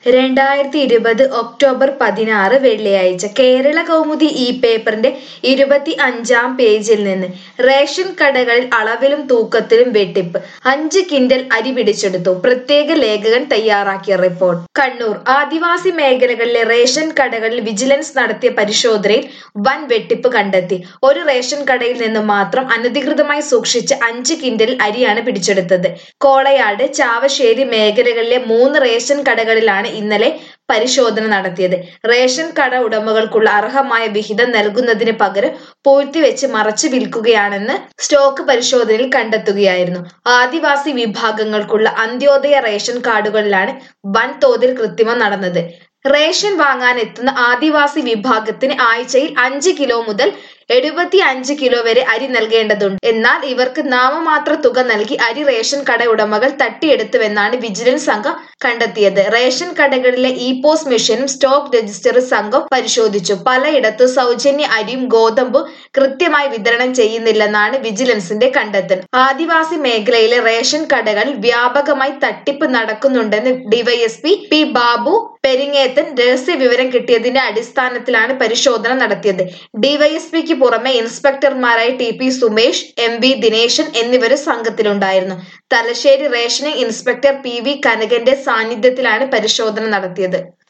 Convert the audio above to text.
രണ്ടായിരത്തി ഇരുപത് ഒക്ടോബർ പതിനാറ് വെള്ളിയാഴ്ച കേരള കൗമുദി ഈ പേപ്പറിന്റെ ഇരുപത്തി അഞ്ചാം പേജിൽ നിന്ന് റേഷൻ കടകളിൽ അളവിലും തൂക്കത്തിലും വെട്ടിപ്പ് അഞ്ച് കിൻഡൽ അരി പിടിച്ചെടുത്തു പ്രത്യേക ലേഖകൻ തയ്യാറാക്കിയ റിപ്പോർട്ട് കണ്ണൂർ ആദിവാസി മേഖലകളിലെ റേഷൻ കടകളിൽ വിജിലൻസ് നടത്തിയ പരിശോധനയിൽ വൻ വെട്ടിപ്പ് കണ്ടെത്തി ഒരു റേഷൻ കടയിൽ നിന്ന് മാത്രം അനധികൃതമായി സൂക്ഷിച്ച അഞ്ച് കിൻഡൽ അരിയാണ് പിടിച്ചെടുത്തത് കോളയാട് ചാവശ്ശേരി മേഖലകളിലെ മൂന്ന് റേഷൻ കടകളിലാണ് ഇന്നലെ പരിശോധന നടത്തിയത് റേഷൻ കട ഉടമകൾക്കുള്ള അർഹമായ വിഹിതം നൽകുന്നതിന് പകരം പൂഴ്ത്തിവെച്ച് മറച്ചു വിൽക്കുകയാണെന്ന് സ്റ്റോക്ക് പരിശോധനയിൽ കണ്ടെത്തുകയായിരുന്നു ആദിവാസി വിഭാഗങ്ങൾക്കുള്ള അന്ത്യോദയ റേഷൻ കാർഡുകളിലാണ് വൻതോതിൽ കൃത്രിമം നടന്നത് റേഷൻ വാങ്ങാൻ എത്തുന്ന ആദിവാസി വിഭാഗത്തിന് ആഴ്ചയിൽ അഞ്ച് കിലോ മുതൽ എഴുപത്തി അഞ്ച് കിലോ വരെ അരി നൽകേണ്ടതുണ്ട് എന്നാൽ ഇവർക്ക് നാമമാത്ര തുക നൽകി അരി റേഷൻ കട ഉടമകൾ തട്ടിയെടുത്തുവെന്നാണ് വിജിലൻസ് സംഘം കണ്ടെത്തിയത് റേഷൻ കടകളിലെ ഇ പോസ് മെഷീനും സ്റ്റോക്ക് രജിസ്റ്ററും സംഘം പരിശോധിച്ചു പലയിടത്തും സൗജന്യ അരിയും ഗോതമ്പും കൃത്യമായി വിതരണം ചെയ്യുന്നില്ലെന്നാണ് വിജിലൻസിന്റെ കണ്ടെത്തൽ ആദിവാസി മേഖലയിലെ റേഷൻ കടകളിൽ വ്യാപകമായി തട്ടിപ്പ് നടക്കുന്നുണ്ടെന്ന് ഡിവൈഎസ്പി പി ബാബു പെരിങ്ങേത്തൻ രഹസ്യ വിവരം കിട്ടിയതിന്റെ അടിസ്ഥാനത്തിലാണ് പരിശോധന നടത്തിയത് ഡിവൈഎസ്പിക്ക് പുറമെ ഇൻസ്പെക്ടർമാരായ T P Sumesh M V Dineshan എന്നിവരും സംഘത്തിലുണ്ടായിരുന്നു Thalassery rationing inspector P V കനകന്റെ സാന്നിധ്യത്തിലാണ് പരിശോധന നടത്തിയത്